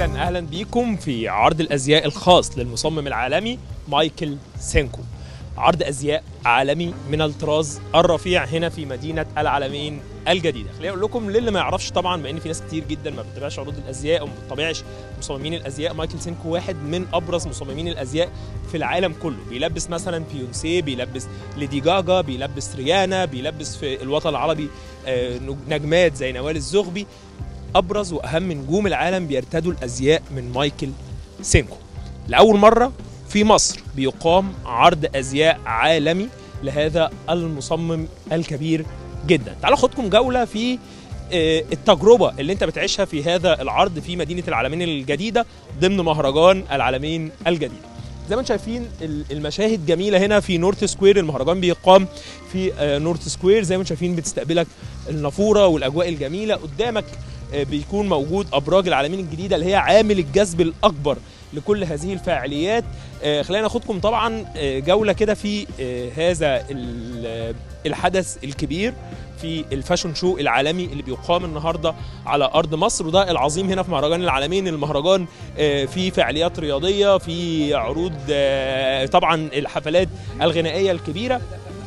اهلا اهلا بيكم في عرض الازياء الخاص للمصمم العالمي مايكل سينكو عرض ازياء عالمي من الطراز الرفيع هنا في مدينه العالمين الجديده خليني اقول لكم للي ما يعرفش طبعا بان في ناس كتير جدا ما بتتابعش عروض الازياء وما بتتابعش مصممين الازياء مايكل سينكو واحد من ابرز مصممين الازياء في العالم كله بيلبس مثلا بيونسي بيلبس ليدي جاجا بيلبس ريانا بيلبس في الوطن العربي آه، نجمات زي نوال الزغبي ابرز واهم نجوم العالم بيرتدوا الازياء من مايكل سينكو لاول مره في مصر بيقام عرض ازياء عالمي لهذا المصمم الكبير جدا تعالوا خدكم جوله في آه، التجربه اللي انت بتعيشها في هذا العرض في مدينه العالمين الجديده ضمن مهرجان العالمين الجديد زي ما انتم شايفين ال- المشاهد جميله هنا في نورث سكوير المهرجان بيقام في آه، نورث سكوير زي ما انتم شايفين بتستقبلك النافوره والاجواء الجميله قدامك آه، بيكون موجود ابراج العالمين الجديده اللي هي عامل الجذب الاكبر لكل هذه الفعاليات آه، خلينا ناخدكم طبعا آه، جوله كده في آه، هذا ال- آه، الحدث الكبير في الفاشون شو العالمي اللي بيقام النهارده على ارض مصر وده العظيم هنا في مهرجان العالمين المهرجان آه، في فعاليات رياضيه في عروض آه، طبعا الحفلات الغنائيه الكبيره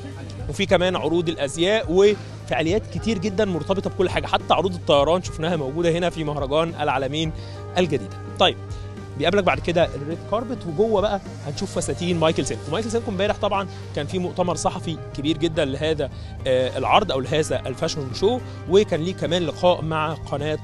وفي كمان عروض الازياء وفعاليات كتير جدا مرتبطه بكل حاجه حتى عروض الطيران شفناها موجوده هنا في مهرجان العالمين الجديده طيب بيقابلك بعد كده الريد كاربت وجوه بقى هنشوف فساتين مايكل سينكو مايكل سينكو امبارح طبعا كان في مؤتمر صحفي كبير جدا لهذا آه، العرض او لهذا الفاشون شو وكان ليه كمان لقاء مع قناه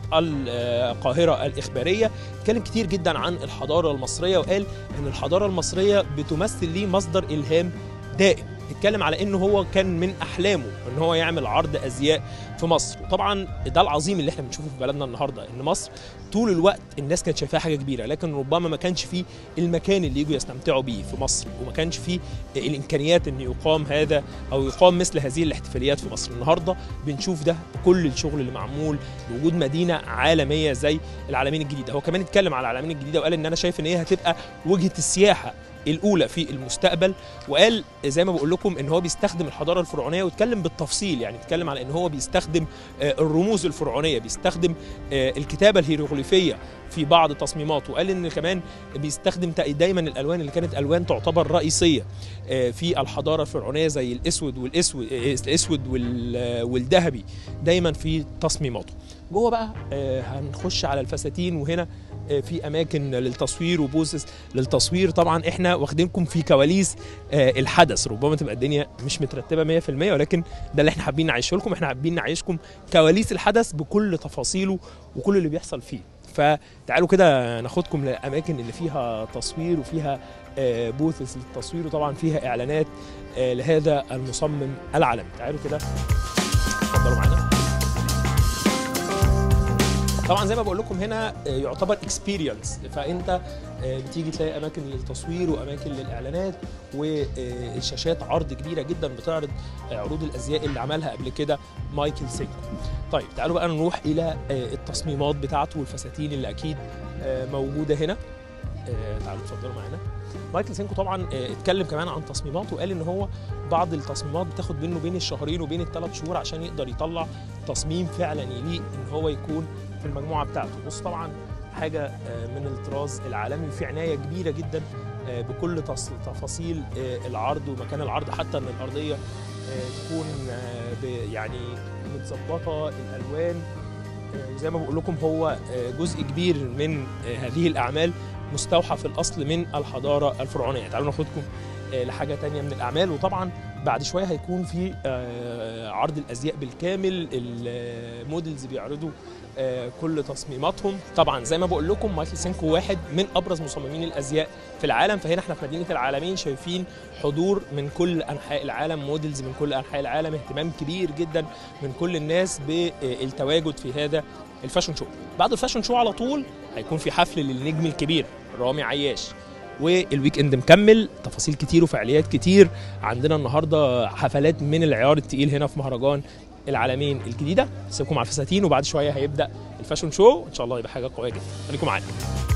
القاهره الاخباريه اتكلم كتير جدا عن الحضاره المصريه وقال ان الحضاره المصريه بتمثل ليه مصدر الهام دائم اتكلم على انه هو كان من احلامه ان هو يعمل عرض ازياء في مصر وطبعا ده العظيم اللي احنا بنشوفه في بلدنا النهارده ان مصر طول الوقت الناس كانت شايفاها حاجه كبيره لكن ربما ما كانش فيه المكان اللي يجوا يستمتعوا بيه في مصر وما كانش فيه الامكانيات ان يقام هذا او يقام مثل هذه الاحتفاليات في مصر النهارده بنشوف ده كل الشغل اللي معمول بوجود مدينه عالميه زي العالمين الجديده هو كمان اتكلم على العالمين الجديده وقال ان انا شايف ان هي هتبقى وجهه السياحه الاولى في المستقبل وقال زي ما بقول لكم ان هو بيستخدم الحضاره الفرعونيه واتكلم بالتفصيل يعني اتكلم على ان هو بيستخدم آه، الرموز الفرعونيه بيستخدم آه، الكتابه الهيروغليفيه في بعض تصميماته وقال ان كمان بيستخدم تا- دايما الالوان اللي كانت الوان تعتبر رئيسيه آه، في الحضاره الفرعونيه زي الاسود والاسود آه، الاسود وال- آه، والذهبي دايما في تصميماته جوه بقى آه، هنخش على الفساتين وهنا آه، في اماكن للتصوير وبوزس للتصوير طبعا احنا واخدينكم في كواليس آه، الحدث ربما تبقى الدنيا مش مترتبه 100% ولكن ده اللي احنا حابين نعيشه لكم احنا حابين نعيشكم كواليس الحدث بكل تفاصيله وكل اللي بيحصل فيه فتعالوا كده ناخدكم للاماكن اللي فيها تصوير وفيها آه، بوثس للتصوير وطبعا فيها اعلانات آه، لهذا المصمم العالمي تعالوا كده اتفضلوا معانا طبعا زي ما بقول لكم هنا آه، يعتبر اكسبيرينس فانت آه، بتيجي تلاقي اماكن للتصوير واماكن للاعلانات والشاشات عرض كبيره جدا بتعرض آه، عروض الازياء اللي عملها قبل كده مايكل سينكو طيب تعالوا بقى نروح الى آه، التصميمات بتاعته والفساتين اللي اكيد آه، موجوده هنا آه، تعالوا اتفضلوا معانا مايكل سينكو طبعا آه، اتكلم كمان عن تصميماته وقال ان هو بعض التصميمات بتاخد منه بين الشهرين وبين الثلاث شهور عشان يقدر يطلع تصميم فعلا يليق ان هو يكون في المجموعه بتاعته بص طبعا حاجه آه، من الطراز العالمي وفي عنايه كبيره جدا آه، بكل تص- تفاصيل آه، العرض ومكان العرض حتى ان الارضيه آه، تكون آه، ب- يعني متظبطه الالوان آه، وزي ما بقول لكم هو آه، جزء كبير من آه، هذه الاعمال مستوحى في الاصل من الحضاره الفرعونيه تعالوا ناخدكم آه، لحاجه تانية من الاعمال وطبعا بعد شويه هيكون في آه، عرض الازياء بالكامل الموديلز بيعرضوا آه، كل تصميماتهم طبعا زي ما بقول لكم مايكل سينكو واحد من ابرز مصممين الازياء في العالم فهنا احنا في مدينه العالمين شايفين حضور من كل انحاء العالم موديلز من كل انحاء العالم اهتمام كبير جدا من كل الناس بالتواجد في هذا الفاشن شو بعد الفاشن شو على طول هيكون في حفل للنجم الكبير رامي عياش والويك اند مكمل تفاصيل كتير وفعاليات كتير عندنا النهارده حفلات من العيار التقيل هنا في مهرجان العالمين الجديده سيبكم على الفساتين وبعد شويه هيبدا الفاشن شو ان شاء الله يبقى حاجه قويه جدا خليكم معانا